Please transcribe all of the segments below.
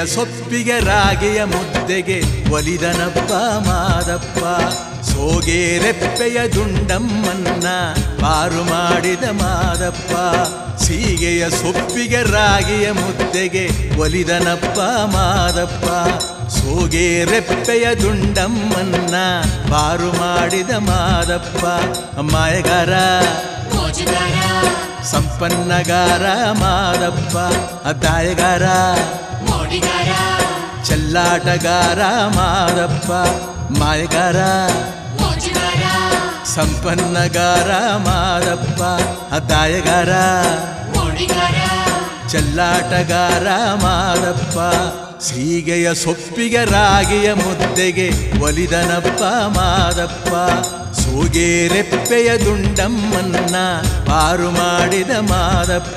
ಸೊಪ್ಪಿಗೆ ರಾಗಿಯ ಮುದ್ದೆಗೆ ಒಲಿದನಪ್ಪ ಮಾದಪ್ಪ ಸೋಗೆ ರೆಪ್ಪೆಯ ದುಂಡಮ್ಮನ್ನ ಪಾರು ಮಾಡಿದ ಮಾದಪ್ಪ ಸೀಗೆಯ ಸೊಪ್ಪಿಗೆ ರಾಗಿಯ ಮುದ್ದೆಗೆ ಒಲಿದನಪ್ಪ ಮಾದಪ್ಪ ಸೋಗೆ ರೆಪ್ಪೆಯ ದುಂಡಮ್ಮನ್ನ ಪಾರು ಮಾಡಿದ ಮಾದಪ್ಪ ಮಾಯಗಾರ ಮೋಜುಗಾರ ಸಂಪನ್ನಗಾರ ಮಾದಪ್ಪ ಅದಾಯಗಾರ ಮೋಡಿಗಾರ ಚೆಲ್ಲಾಟಗಾರ ಮಾದಪ್ಪ ಮಾಯಗಾರ ಮೋಜುಗಾರ ಸಂಪನ್ನಗಾರ ಮಾದಪ್ಪ ಅದಾಯಗಾರ ಮೋಡಿಗಾರ ಚೆಲ್ಲಾಟಗಾರ ಮಾದಪ್ಪ ಸೀಗೆಯ ಸೊಪ್ಪಿಗೆ ರಾಗಿಯ ಮುದ್ದೆಗೆ ಒಲಿದನಪ್ಪ ಮಾದಪ್ಪ ಸೂಗೆ ರೆಪ್ಪೆಯ ದುಂಡಮ್ಮನ್ನ ಪಾರು ಮಾಡಿದ ಮಾದಪ್ಪ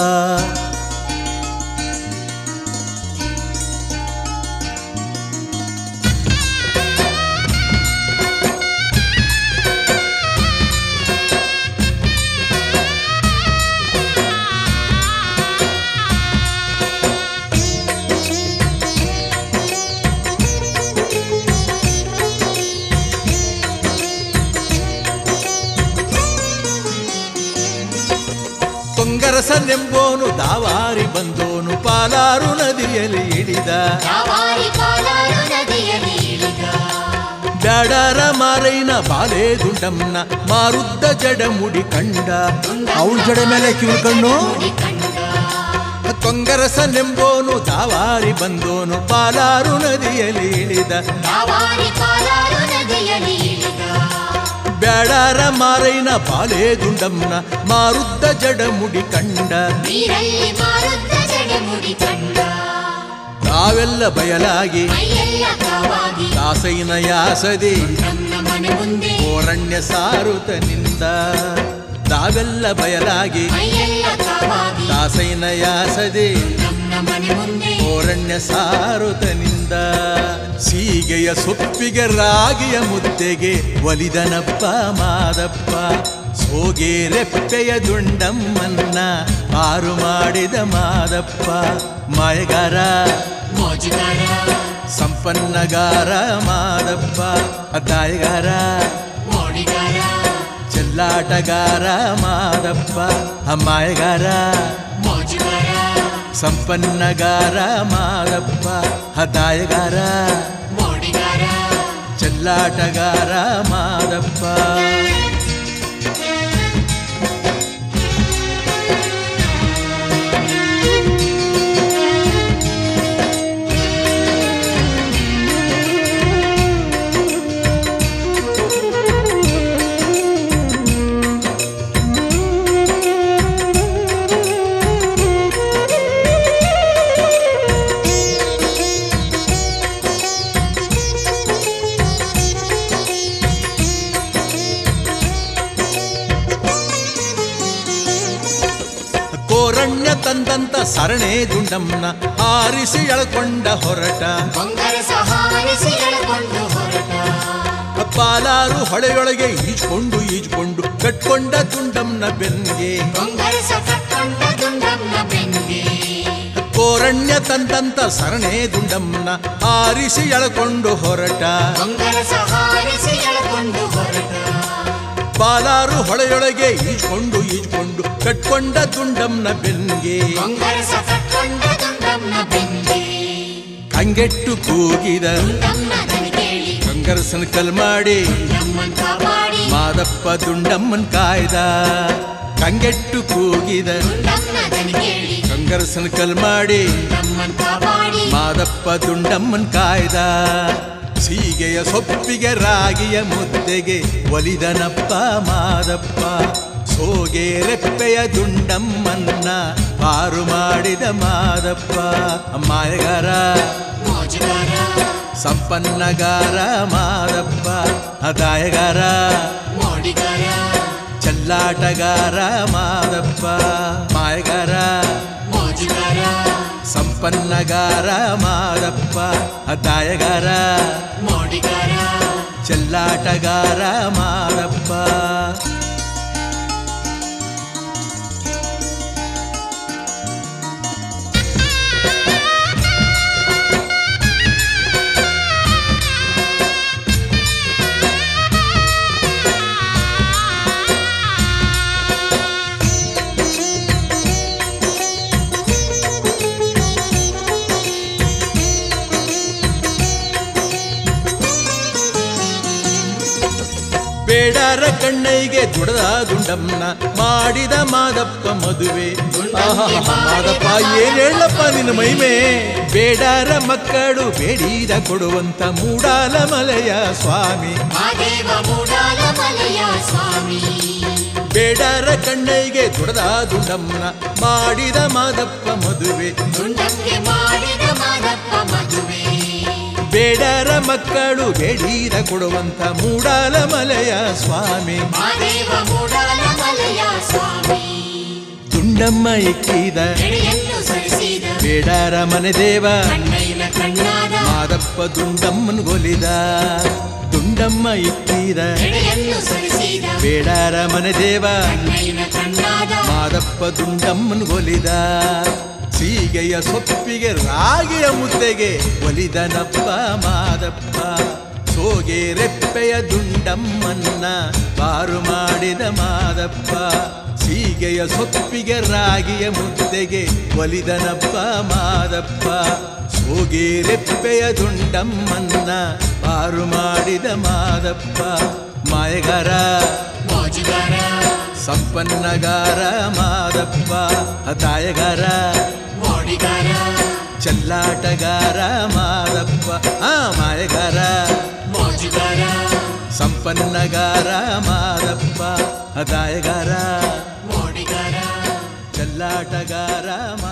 ತೊಂಗರಸನೆಂಬೋನು ದಾವಾರಿ ಬಂದೋನು ಪಾಲಾರು ನದಿಯಲ್ಲಿ ಇಳಿದ ಯಾವಾರಿ ಪಾಲಾರು ನದಿಯಲ್ಲಿ ಇಳಿದ ಬ್ಯಾಡಾರ ಮಾರೈನ ಬಾಲೆ ದುಂಡಮ್ನ ಮಾರುದ್ದ ಜಡ ಮುಡಿ ಕಂಡ ಅವಳ ಜಡ ಮೇಲೆ ಕಿವಿ ಕಣ್ಣು ಮುಡಿ ಕಂಡ ತೊಂಗರಸನೆಂಬೋನು ದಾವಾರಿ ಬಂದೋನು ಪಾಲಾರು ನದಿಯಲ್ಲಿ ಇಳಿದ ಯಾವಾರಿ ಪಾಲಾರು ನದಿಯಲ್ಲಿ ಇಳಿದ ಬ್ಯಾಡಾರ ಮಾರೈನ ಬಾಲೆ ದುಂಡಮ್ನ ಮಾರುದ್ದ ಜಡ ಮುಡಿ ಕಂಡ ನೀರಲ್ಲಿ ಮಾರುತ್ತ ಜಡೆ ಮುಡಿ ಕಂಡ ತಾವೆಲ್ಲ ಬಯಲಾಗಿ ಮೈಯೆಲ್ಲ ಕಾವಾಗಿ ದಾಸೈನ ಯಾಸದಿ ನಮ್ಮ ಮನೆ ಮುಂದೆ ಓರಣ್ಯ ಸಾರುತನಿಂದ ತಾವೆಲ್ಲ ಬಯಲಾಗಿ ಮೈಯೆಲ್ಲ ಕಾವಾಗಿ ದಾಸೈನ ಯಾಸದಿ ನಮ್ಮ ಮನೆ ಮುಂದೆ ಓರಣ್ಯ ಸಾರುತನಿಂದ ಸೀಗೆಯ ಸೊಪ್ಪಿಗೆ ರಾಗಿಯ ಮುದ್ದೆಗೆ ಒಲಿದನಪ್ಪ ಮಾದಪ್ಪ ಸೋಗೆ ರೆಪ್ಪೆಯ ದುಂಡಮ್ಮನ್ನ ಪಾರು ಮಾಡಿದ ಮಾದಪ್ಪ ಮಾಯಗಾರ ಮೋಜುಗಾರ ಸಂಪನ್ನಗಾರ ಮಾದಪ್ಪ ಅದಾಯಗಾರ ಮೋಡಿಗಾರ ಚೆಲ್ಲಾಟಗಾರ ಮಾದಪ್ಪ ಅಮ್ಮಾಯಗಾರ ಮೋಜುಗಾರ ಸಂಪನ್ನಗಾರ ಮಾದಪ್ಪ ಹದಾಯಗಾರ ಮೋಡಿಗಾರ ಚೆಲ್ಲಾಟಗಾರ ಮಾದಪ್ಪ ಕೋರಣ್ಯ ತಂದಂತ ಸರಣೆ ದುಂಡಮ್ಮನ ಆರಿಸಿ ಎಳ್ಕೊಂಡ ಹೊರಟ ಬಂಗಾರ ಸಹಾರಿಸಿ ಎಳಕೊಂಡು ಹೊರಟ ಪಾಲಾರು ಹೊಳೆಯೊಳಗೆ ಈಜ್ಕೊಂಡು ಈಜ್ಕೊಂಡು ಕಟ್ಕೊಂಡ ದುಂಡಮ್ಮನ ಬೆನ್ಗೆ ಬಂಗಾರ ಕಟ್ಕೊಂಡ ದುಂಡಮ್ಮನ ಬೆನ್ಗೆ ಕೋರಣ್ಯ ತಂದಂತ ಸರಣೆ ದುಂಡಮ್ಮನ ಆರಿಸಿ ಎಳ್ಕೊಂಡು ಹೊರಟ ಬಂಗಾರ ಸಹಾರಿಸಿ ಎಳಕೊಂಡು ಹೊರಟ ಪಾಲಾರು ಹೊಳೆಯೊಳಗೆ ಈಜ್ಕೊಂಡು ಈಜ್ಕೊಂಡು ಕಟ್ಕೊಂಡ ದುಂಡಮ್ಮನ ಬೆನ್ಗೆ ಬಂಗಾರ ಕಟ್ಕೊಂಡ ದುಂಡಮ್ಮನ ಬೆನ್ಗೆ ಕಂಗೆಟ್ಟು ಕೂಗಿದ ದುಂಡಮ್ಮನ ದನಿ ಕೇಳಿ ಕಂಗರಸನ ಕಲ್ ಮಾಡಿ ನಮ್ಮನ್ ಕಾಪಾಡಿ ಮಾದಪ್ಪ ದುಂಡಮ್ಮನ್ ಕಾಯ್ದ ಕಂಗೆಟ್ಟು ಕೂಗಿದ ದುಂಡಮ್ಮನ ದನಿ ಕೇಳಿ ಕಂಗರಸನ ಕಲ್ ಮಾಡಿ ನಮ್ಮನ್ ಕಾಪಾಡಿ ಮಾದಪ್ಪ ದುಂಡಮ್ಮನ್ ಕಾಯ್ದ ಸೀಗೆಯ ಸೊಪ್ಪಿಗೆ ರಾಗಿಯ ಮುದ್ದೆಗೆ ಒಲಿದನಪ್ಪ ಮಾದಪ್ಪ ಸೋಗೆ ರೆಪ್ಪೆಯ ದುಂಡಮ್ಮನ್ನ ಪಾರು ಮಾಡಿದ ಮಾದಪ್ಪ ಮಾಯಗಾರ ಮೋಜುಗಾರ ಸಂಪನ್ನಗಾರ ಮಾದಪ್ಪ ಅದಾಯಗಾರ ಮೋಡಿಗಾರ ಚೆಲ್ಲಾಟಗಾರ ಮಾದಪ್ಪ ಮಾಯಗಾರ ಮೋಜುಗಾರ ಸಂಪನ್ನಗಾರ ಮಾದಪ್ಪ ಅದಾಯಗಾರ ಮೋಡಿಗಾರ ಚೆಲ್ಲಾಟಗಾರ ಮಾದಪ್ಪ ಬೇಡಾರ ಕಣ್ಣೈಗೆ ದುಡದ ದುಂಡಮ್ಮನ ಮಾಡಿದ ಮಾದಪ್ಪ ಮದುವೆ ಆಹಾ, ಮಾದಪ್ಪ ಏನ್ ಹೇಳಪ್ಪ ನಿನ್ನ ಮಹಿಮೆ ಬೇಡಾರ ಮಕ್ಕಳು ಬೇಡಿದ ಕೊಡುವಂತ ಮೂಡಾಲ ಮಲೆಯ ಸ್ವಾಮಿ ಮಾದೇವ ಮೂಡಾಲ ಮಲೆಯ ಸ್ವಾಮಿ ಬೇಡಾರ ಕಣ್ಣೈಗೆ ದುಡದ ದುಂಡಮ್ಮನ ಮಾಡಿದ ಮಾದಪ್ಪ ಮದುವೆ ದುಂಡಕ್ಕೆ ಮಾಡಿದ ಮಾದಪ್ಪ ಮದುವೆ ಬೇಡಾರ ಮಕ್ಕಳು ಬೇಡಿದ ಕೊಡುವಂತ ಮೂಡಾಲ ಮಲೆಯ ಸ್ವಾಮಿ ಮಾದೇವ ಮೂಡಾಲ ಮಲೆಯ ಸ್ವಾಮಿ ದುಂಡಮ್ಮ ಇಕ್ಕಿದ ಎಡೆಯನ್ನು ಸರಿಸಿದ ಬೇಡಾರ ಮನೆ ದೇವ ಕಣ್ಣೈನ ಕಣ್ಣಾದ ಮಾದಪ್ಪ ದುಂಡಮ್ಮನ್ ಗೊಲಿದ ದುಂಡಮ್ಮ ಇಕ್ಕಿದ ಎಡೆಯನ್ನು ಸರಿಸಿದ ಬೇಡಾರ ಮನೆ ದೇವ ಕಣ್ಣೈನ ಕಣ್ಣಾದ ಮಾದಪ್ಪ ದುಂಡಮ್ಮನ್ ಗೊಲಿದ ಸೀಗೆಯ ಸೊಪ್ಪಿಗೆ ರಾಗಿಯ ಮುದ್ದೆಗೆ ಒಲಿದನಪ್ಪ ಮಾದಪ್ಪ ಸೋಗೆ ರೆಪ್ಪೆಯ ದುಂಡಮ್ಮನ್ನ ಬಾರು ಮಾಡಿದ ಮಾದಪ್ಪ ಸೀಗೆಯ ಸೊಪ್ಪಿಗೆ ರಾಗಿಯ ಮುದ್ದೆಗೆ ಒಲಿದನಪ್ಪ ಮಾದಪ್ಪ ಸೋಗೆ ರೆಪ್ಪೆಯ ದುಂಡಮ್ಮನ್ನ ಬಾರು ಮಾಡಿದ ಮಾದಪ್ಪ ಮಾಯಗಾರ ಮೋಜುಗಾರ ಸಂಪನ್ನಗಾರ ಮಾದಪ್ಪ ಹತಾಯಗಾರ ಮೋಡಿಗಾರ ಚೆಲ್ಲಾಟಗಾರ ಮಾದಪ್ಪ ಆ ಮಾಯಗಾರ ಮೋಜುಗಾರ ಸಂಪನ್ನಗಾರ ಮಾದಪ್ಪ ಹತಾಯಗಾರ ಮೋಡಿಗಾರ ಚೆಲ್ಲಾಟಗಾರ